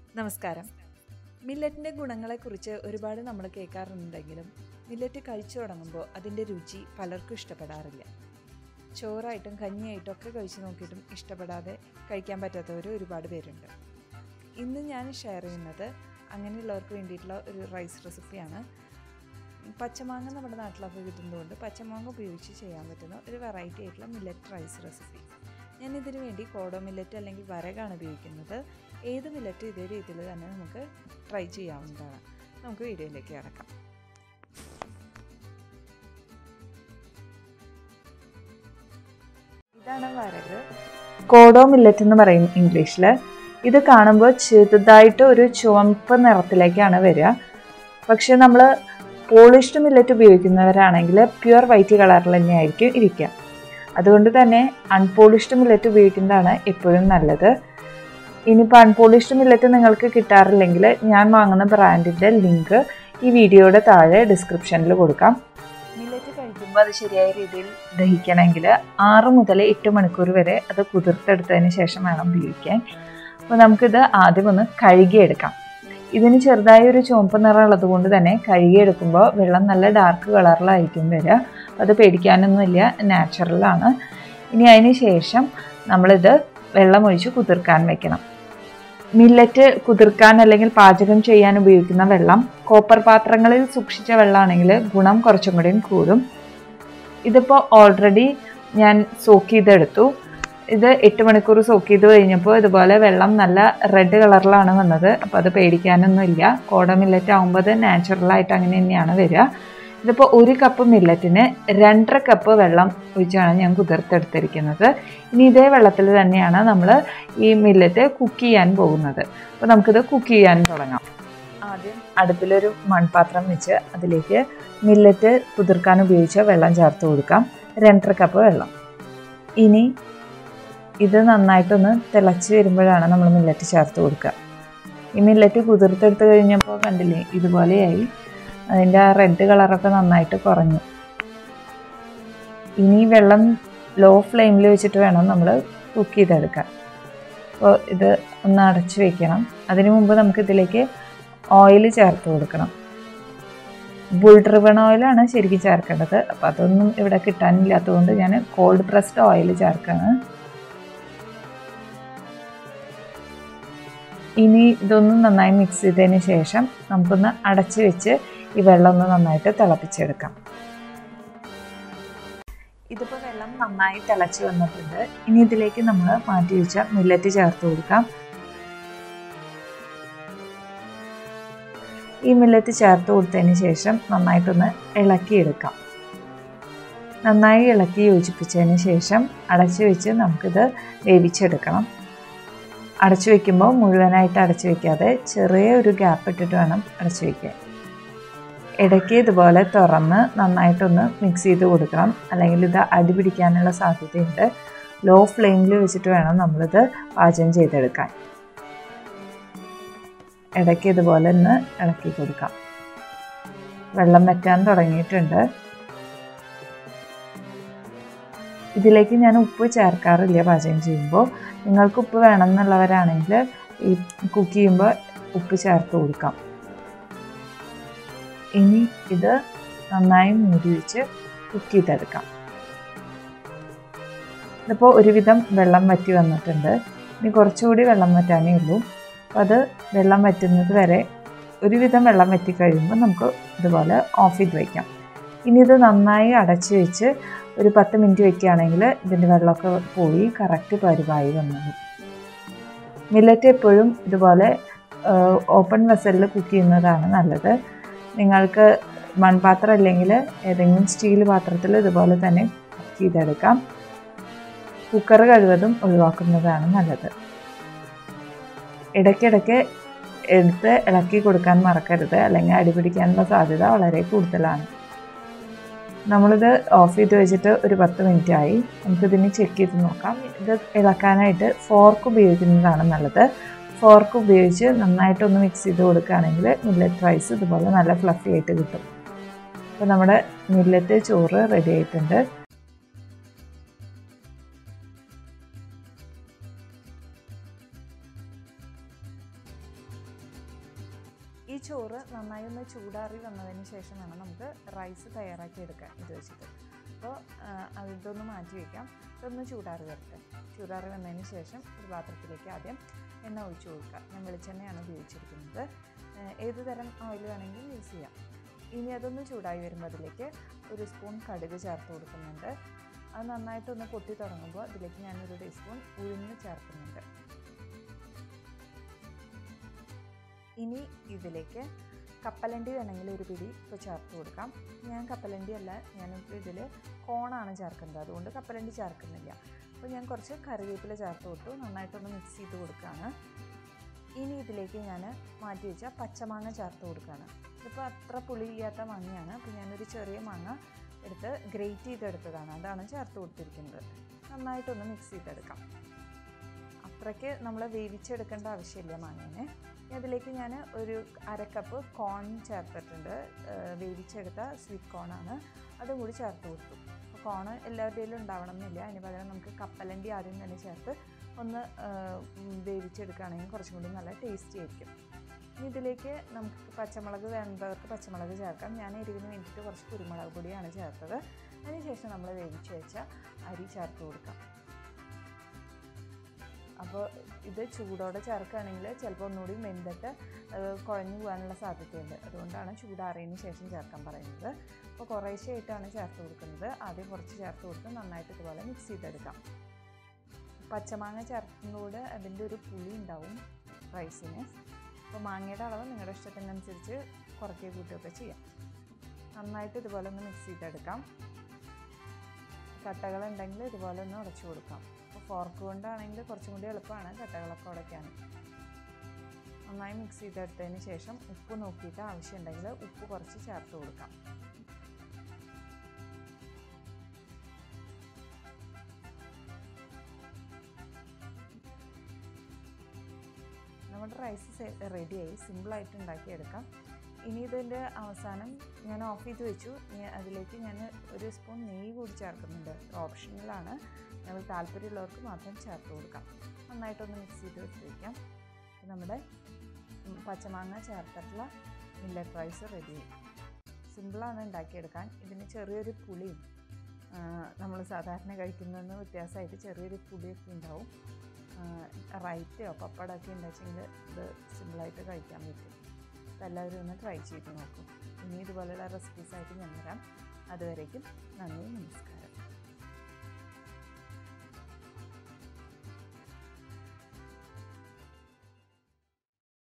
നമസ്കാരം മില്ലറ്റിൻ്റെ ഗുണങ്ങളെക്കുറിച്ച് ഒരുപാട് നമ്മൾ കേൾക്കാറുണ്ടെങ്കിലും മില്ലറ്റ് കഴിച്ചു തുടങ്ങുമ്പോൾ അതിൻ്റെ രുചി പലർക്കും ഇഷ്ടപ്പെടാറില്ല ചോറായിട്ടും കഞ്ഞിയായിട്ടും ഒക്കെ കഴിച്ചു നോക്കിയിട്ടും ഇഷ്ടപ്പെടാതെ കഴിക്കാൻ പറ്റാത്തവർ ഒരുപാട് പേരുണ്ട് ഇന്ന് ഞാൻ ഷെയർ ചെയ്യുന്നത് അങ്ങനെയുള്ളവർക്ക് വേണ്ടിയിട്ടുള്ള ഒരു റൈസ് റെസിപ്പിയാണ് പച്ചമാങ്ങ നമ്മുടെ നാട്ടിലൊക്കെ കിട്ടുന്നതുകൊണ്ട് പച്ചമാങ്ങ ഉപയോഗിച്ച് ചെയ്യാൻ പറ്റുന്ന ഒരു വെറൈറ്റി ആയിട്ടുള്ള മില്ലറ്റ് റൈസ് റെസിപ്പി ഞാൻ ഇതിനു വേണ്ടി കോഡോ മില്ലറ്റ് അല്ലെങ്കിൽ വരകാണ് ഉപയോഗിക്കുന്നത് ഏത് മില്ലറ്റ് ഇതേ രീതിയിൽ തന്നെ നമുക്ക് ട്രൈ ചെയ്യാവുന്നതാണ് നമുക്ക് വീഡിയോയിലേക്ക് കിടക്കാം ഇതാണ് വരക് കോഡോ മില്ലറ്റ് എന്ന് പറയും ഇംഗ്ലീഷിൽ ഇത് കാണുമ്പോൾ ചെറുതായിട്ട് ഒരു ചുവപ്പ് നിറത്തിലേക്കാണ് വരിക പക്ഷെ നമ്മൾ പോളിഷ്ഡ് മില്ലറ്റ് ഉപയോഗിക്കുന്നവരാണെങ്കിൽ പ്യുവർ വൈറ്റ് കളറിൽ തന്നെയായിരിക്കും ഇരിക്കുക അതുകൊണ്ട് തന്നെ അൺപോളിഷ്ഡ് മില്ലറ്റ് ഉപയോഗിക്കുന്നതാണ് എപ്പോഴും നല്ലത് ഇനിയിപ്പോൾ അൺപോളിഷ്ഡ് മില്ലറ്റ് നിങ്ങൾക്ക് കിട്ടാറില്ലെങ്കിൽ ഞാൻ വാങ്ങുന്ന ബ്രാൻഡിൻ്റെ ലിങ്ക് ഈ വീഡിയോയുടെ താഴെ ഡിസ്ക്രിപ്ഷനിൽ കൊടുക്കാം മില്ലറ്റ് കഴിക്കുമ്പോൾ അത് ശരിയായ രീതിയിൽ ദഹിക്കണമെങ്കിൽ ആറ് മുതൽ എട്ട് മണിക്കൂർ വരെ അത് കുതിർത്തെടുത്തതിന് ശേഷം വേണം ഉപയോഗിക്കാൻ അപ്പോൾ നമുക്കിത് ആദ്യം ഒന്ന് കഴുകിയെടുക്കാം ഇതിന് ചെറുതായ ഒരു ചുവപ്പ് നിറം ഉള്ളത് കൊണ്ട് തന്നെ കഴുകിയെടുക്കുമ്പോൾ വെള്ളം നല്ല ഡാർക്ക് കളറിലായിരിക്കും വരിക അത് പേടിക്കാനൊന്നുമില്ല നാച്ചുറലാണ് ഇനി അതിന് ശേഷം നമ്മളിത് വെള്ളമൊഴിച്ച് കുതിർക്കാൻ വെക്കണം മില്ലറ്റ് കുതിർക്കാൻ അല്ലെങ്കിൽ പാചകം ചെയ്യാൻ ഉപയോഗിക്കുന്ന വെള്ളം കോപ്പർ പാത്രങ്ങളിൽ സൂക്ഷിച്ച വെള്ളമാണെങ്കിൽ ഗുണം കുറച്ചും കൂടിയും കൂടും ഇതിപ്പോൾ ഓൾറെഡി ഞാൻ സോക്ക് ചെയ്തെടുത്തു ഇത് എട്ട് മണിക്കൂർ സോക്ക് ചെയ്ത് കഴിഞ്ഞപ്പോൾ ഇതുപോലെ വെള്ളം നല്ല റെഡ് കളറിലാണ് വന്നത് അപ്പോൾ അത് പേടിക്കാനൊന്നുമില്ല കോട മില്ലറ്റ് ആകുമ്പോൾ അത് നാച്ചുറലായിട്ട് അങ്ങനെ തന്നെയാണ് വരിക ഇതിപ്പോൾ ഒരു കപ്പ് മില്ലറ്റിന് രണ്ടര കപ്പ് വെള്ളം ഒഴിച്ചാണ് ഞാൻ കുതിർത്തെടുത്തിരിക്കുന്നത് ഇനി ഇതേ വെള്ളത്തിൽ തന്നെയാണ് നമ്മൾ ഈ മില്ലറ്റ് കുക്ക് ചെയ്യാൻ പോകുന്നത് അപ്പോൾ നമുക്കിത് കുക്ക് ചെയ്യാൻ തുടങ്ങാം ആദ്യം അടുപ്പിലൊരു മൺപാത്രം വെച്ച് അതിലേക്ക് മില്ലറ്റ് കുതിർക്കാൻ ഉപയോഗിച്ച വെള്ളം ചേർത്ത് കൊടുക്കാം രണ്ടര കപ്പ് വെള്ളം ഇനി ഇത് നന്നായിട്ടൊന്ന് തിളച്ച് വരുമ്പോഴാണ് നമ്മൾ മില്ലറ്റ് ചേർത്ത് കൊടുക്കുക ഈ മില്ലറ്റ് കുതിർത്തെടുത്ത് കഴിഞ്ഞപ്പോൾ കണ്ടില്ലേ ഇതുപോലെയായി അതിൻ്റെ ആ റെഡ് കളറൊക്കെ നന്നായിട്ട് കുറഞ്ഞു ഇനി വെള്ളം ലോ ഫ്ലെയിമിൽ വെച്ചിട്ട് വേണം നമ്മൾ കുക്ക് ചെയ്തെടുക്കാൻ അപ്പോൾ ഇത് ഒന്ന് അടച്ച് വെക്കണം അതിനു മുമ്പ് നമുക്ക് ഇതിലേക്ക് ഓയിൽ ചേർത്ത് കൊടുക്കണം ബുൾ ഡ്രിവൺ ഓയിലാണ് ശരിക്കും ചേർക്കേണ്ടത് അപ്പോൾ അതൊന്നും ഇവിടെ കിട്ടാനില്ലാത്തതുകൊണ്ട് ഞാൻ കോൾഡ് പ്രസ്ഡ് ഓയിൽ ചേർക്കുകയാണ് ഇനി ഇതൊന്ന് നന്നായി മിക്സ് ചെയ്തതിന് ശേഷം നമുക്കൊന്ന് അടച്ച് വെച്ച് ഈ വെള്ളം ഒന്ന് നന്നായിട്ട് തിളപ്പിച്ചെടുക്കാം ഇതിപ്പോൾ വെള്ളം നന്നായി തിളച്ച് വന്നിട്ടുണ്ട് ഇനി ഇതിലേക്ക് നമ്മൾ മാറ്റി വെച്ച മില്ലറ്റ് ചേർത്ത് കൊടുക്കാം ഈ മില്ലറ്റ് ചേർത്ത് കൊടുത്തതിന് ശേഷം നന്നായിട്ടൊന്ന് ഇളക്കിയെടുക്കാം നന്നായി ഇളക്കി യോജിപ്പിച്ചതിന് ശേഷം അടച്ചു വെച്ച് നമുക്കിത് വേവിച്ചെടുക്കണം അടച്ചു വെക്കുമ്പോൾ മുഴുവനായിട്ട് അടച്ചു വെക്കാതെ ചെറിയ ഒരു ഗ്യാപ്പ് ഇട്ടിട്ട് വേണം അടച്ചു വയ്ക്കാൻ ഇടയ്ക്ക് ഇതുപോലെ തുറന്ന് നന്നായിട്ടൊന്ന് മിക്സ് ചെയ്ത് കൊടുക്കണം അല്ലെങ്കിൽ ഇത് അടി പിടിക്കാനുള്ള സാധ്യതയുണ്ട് ലോ ഫ്ലെയിമിൽ വെച്ചിട്ട് വേണം നമ്മളിത് പാചകം ചെയ്തെടുക്കാൻ ഇടയ്ക്ക് ഇതുപോലെ ഒന്ന് ഇളക്കി കൊടുക്കാം വെള്ളം വറ്റാൻ തുടങ്ങിയിട്ടുണ്ട് ഇതിലേക്ക് ഞാൻ ഉപ്പ് ചേർക്കാറില്ല പാചകം ചെയ്യുമ്പോൾ നിങ്ങൾക്ക് ഉപ്പ് വേണം എന്നുള്ളവരാണെങ്കിൽ ഈ കുക്ക് ചെയ്യുമ്പോൾ ഉപ്പ് ചേർത്ത് കൊടുക്കാം ഇനി ഇത് നന്നായി മൂടി വെച്ച് കുക്ക് ചെയ്തെടുക്കാം ഇതിപ്പോൾ ഒരുവിധം വെള്ളം വറ്റി വന്നിട്ടുണ്ട് ഇനി കുറച്ചുകൂടി വെള്ളം വറ്റാനേ ഉള്ളൂ അപ്പോൾ അത് വെള്ളം വറ്റുന്നത് വരെ ഒരുവിധം വെള്ളം വറ്റി കഴിയുമ്പോൾ നമുക്ക് ഇതുപോലെ ഓഫ് ചെയ്ത് വയ്ക്കാം ഇനി ഇത് നന്നായി അടച്ച് വെച്ച് ഒരു പത്ത് മിനിറ്റ് വെക്കുകയാണെങ്കിൽ ഇതിൻ്റെ വെള്ളമൊക്കെ പോയി കറക്റ്റ് പരുവായി വന്നത് മില്ലറ്റ് എപ്പോഴും ഇതുപോലെ ഓപ്പൺ വെസലിൽ കുക്ക് ചെയ്യുന്നതാണ് നല്ലത് നിങ്ങൾക്ക് മൺപാത്രം അല്ലെങ്കിൽ ഏതെങ്കിലും സ്റ്റീൽ പാത്രത്തിൽ ഇതുപോലെ തന്നെ കുക്ക് ചെയ്തെടുക്കാം കുക്കർ കഴിവതും ഒഴിവാക്കുന്നതാണ് നല്ലത് ഇടയ്ക്കിടയ്ക്ക് എടുത്ത് ഇളക്കി കൊടുക്കാൻ മറക്കരുത് അല്ലെങ്കിൽ അടിപിടിക്കാനുള്ള സാധ്യത വളരെ കൂടുതലാണ് നമ്മളിത് ഓഫ് ചെയ്ത് വെച്ചിട്ട് ഒരു പത്ത് മിനിറ്റ് ആയി നമുക്കിതിന് ചെക്ക് ചെയ്ത് നോക്കാം ഇത് ഇളക്കാനായിട്ട് ഫോർക്ക് ഉപയോഗിക്കുന്നതാണ് നല്ലത് ഫോർക്ക് ഉപയോഗിച്ച് നന്നായിട്ടൊന്ന് മിക്സ് ചെയ്ത് കൊടുക്കുകയാണെങ്കിൽ മില്ലറ്റ് റൈസ് ഇതുപോലെ നല്ല ഫ്ലഫി ആയിട്ട് കിട്ടും അപ്പോൾ നമ്മുടെ മില്ലറ്റ് ചോറ് റെഡി ആയിട്ടുണ്ട് ഈ ചോറ് നന്നായി ഒന്ന് ചൂടാറി വന്നതിന് ശേഷം വേണം നമുക്ക് റൈസ് തയ്യാറാക്കി എടുക്കാൻ ഇത് വെച്ചിട്ട് അപ്പോൾ ഇതൊന്ന് മാറ്റി വയ്ക്കാം ഇതൊന്ന് ചൂടാറി വരട്ടെ ചൂടാറി വന്നതിന് ശേഷം ഒരു പാത്രത്തിലേക്ക് ആദ്യം എണ്ണ ഒഴിച്ചു കൊടുക്കുക ഞാൻ വെളിച്ചെണ്ണയാണ് ഉപയോഗിച്ചിരിക്കുന്നത് ഏഹ് ഏത് തരം ഓയിൽ വേണമെങ്കിലും യൂസ് ചെയ്യാം ഇനി അതൊന്ന് ചൂടായി വരുമ്പോൾ അതിലേക്ക് ഒരു സ്പൂൺ കടുക് ചേർത്ത് കൊടുക്കുന്നുണ്ട് അത് നന്നായിട്ടൊന്ന് പൊട്ടി തുടങ്ങുമ്പോൾ അതിലേക്ക് ഞാനൊരു ടീസ്പൂൺ ഉഴുന്ന് ചേർക്കുന്നുണ്ട് ഇനി ഇതിലേക്ക് കപ്പലണ്ടി വേണമെങ്കിൽ ഒരു പിടി ഇപ്പോൾ ചേർത്ത് കൊടുക്കാം ഞാൻ കപ്പലണ്ടി അല്ല ഞാനിപ്പോൾ ഇതിൽ കോണാണ് ചേർക്കുന്നത് അതുകൊണ്ട് കപ്പലണ്ടി ചേർക്കുന്നില്ല അപ്പോൾ ഞാൻ കുറച്ച് കറിവേപ്പില ചേർത്ത് കൊടുത്തു നന്നായിട്ടൊന്ന് മിക്സ് ചെയ്ത് കൊടുക്കുകയാണ് ഇനി ഇതിലേക്ക് ഞാൻ മാറ്റി വെച്ച പച്ചമാങ്ങ ചേർത്ത് കൊടുക്കുകയാണ് ഇതിപ്പോൾ അത്ര പുളിയില്ലാത്ത മാങ്ങയാണ് അപ്പോൾ ഞാനൊരു ചെറിയ മാങ്ങ എടുത്ത് ഗ്രേറ്റ് ചെയ്തെടുത്തതാണ് അതാണ് ചേർത്ത് കൊടുത്തിരിക്കുന്നത് നന്നായിട്ടൊന്ന് മിക്സ് ചെയ്തെടുക്കാം അത്രയ്ക്ക് നമ്മൾ വേവിച്ചെടുക്കേണ്ട ആവശ്യമില്ല മാങ്ങേനെ ഇനി അതിലേക്ക് ഞാൻ ഒരു അര കപ്പ് കോൺ ചേർത്തിട്ടുണ്ട് ഏഹ് വേവിച്ചെടുത്ത സ്വീറ്റ് കോണാണ് അതും കൂടി ചേർത്ത് കൊടുത്തു അപ്പോൾ കോണ് എല്ലാവരുടെയിലും ഉണ്ടാവണം എന്നില്ല അതിന് പകരം നമുക്ക് കപ്പലണ്ടി ആദ്യം തന്നെ ചേർത്ത് ഒന്ന് ഏഹ് ഉം വേവിച്ചെടുക്കുകയാണെങ്കിൽ കുറച്ചും കൂടി നല്ല ടേസ്റ്റി ആയിരിക്കും ഇനി ഇതിലേക്ക് നമുക്ക് പച്ചമുളക് വേണ്ടവർക്ക് പച്ചമുളക് ചേർക്കാം ഞാൻ എരിവിന് വേണ്ടിയിട്ട് കുറച്ച് കുരുമുളക് പൊടിയാണ് ചേർത്തത് അതിനുശേഷം നമ്മൾ വേവിച്ച് വെച്ച അരി ചേർത്ത് കൊടുക്കാം അപ്പോൾ ഇത് ചൂടോടെ ചേർക്കുകയാണെങ്കിൽ ചിലപ്പോൾ ഒന്നുകൂടി വെന്തിട്ട് അത് കുഴഞ്ഞു പോകാനുള്ള സാധ്യതയുണ്ട് അതുകൊണ്ടാണ് ചൂടാറിയതിന് ശേഷം ചേർക്കാൻ പറയുന്നത് അപ്പോൾ കുറേശ്ശെയായിട്ടാണ് ചേർത്ത് കൊടുക്കുന്നത് ആദ്യം കുറച്ച് ചേർത്ത് കൊടുത്ത് നന്നായിട്ട് ഇതുപോലെ മിക്സ് ചെയ്തെടുക്കാം പച്ചമാങ്ങ ചേർക്കുന്നതോട് അതിൻ്റെ ഒരു പുളി ഉണ്ടാവും റൈസിന് അപ്പോൾ മാങ്ങയുടെ അളവ് നിങ്ങളുടെ ഇഷ്ടത്തിനനുസരിച്ച് കുറയ്ക്കുകയോ കൂട്ടുകയൊക്കെ ചെയ്യാം നന്നായിട്ട് ഇതുപോലെ ഒന്ന് മിക്സ് ചെയ്തെടുക്കാം കട്ടകളുണ്ടെങ്കിൽ ഇതുപോലെ ഒന്ന് ഉടച്ചു കൊടുക്കാം അപ്പോൾ ഫോർക്ക് കൊണ്ടാണെങ്കിൽ കുറച്ചും കൂടി എളുപ്പമാണ് കട്ടകളൊക്കെ ഉടയ്ക്കാൻ നന്നായി മിക്സ് ചെയ്തെടുത്തതിന് ശേഷം ഉപ്പ് നോക്കിയിട്ട് ആവശ്യമുണ്ടെങ്കിൽ ഉപ്പ് കുറച്ച് ചേർത്ത് കൊടുക്കാം നമ്മുടെ റൈസ് റെഡിയായി സിമ്പിളായിട്ട് ഉണ്ടാക്കിയെടുക്കാം ഇനി ഇതിൻ്റെ അവസാനം ഞാൻ ഓഫ് ചെയ്ത് വെച്ചു ഇനി അതിലേക്ക് ഞാൻ ഒരു സ്പൂൺ നെയ്യ് കൂടി ചേർക്കുന്നുണ്ട് ഓപ്ഷണലാണ് ഞങ്ങൾ താല്പര്യമുള്ളവർക്ക് മാത്രം ചേർത്ത് കൊടുക്കാം നന്നായിട്ടൊന്ന് മിക്സ് ചെയ്ത് വെച്ച് വയ്ക്കാം അപ്പോൾ നമ്മുടെ ഉം, പച്ചമാങ്ങ ചേർത്തിട്ടുള്ള മില്ലറ്റ് റൈസ് റെഡി സിമ്പിളാണ് ഉണ്ടാക്കിയെടുക്കാൻ ഇതിന് ചെറിയൊരു പുളിയും നമ്മൾ സാധാരണ കഴിക്കുന്നതെന്ന് വ്യത്യാസമായിട്ട് ചെറിയൊരു പുളിയൊക്കെ ഉണ്ടാവും റൈറ്റോ പപ്പടമൊക്കെ ഉണ്ടാച്ചെങ്കിൽ ഇത് സിമ്പിളായിട്ട് കഴിക്കാൻ പറ്റും അപ്പോൾ എല്ലാവരും ഒന്ന് ട്രൈ ചെയ്ത് നോക്കും ഇനി ഇതുപോലെയുള്ള റെസിപ്പീസായിട്ട് ഞാൻ വരാം അതുവരേക്കും നന്ദി നമസ്കാരം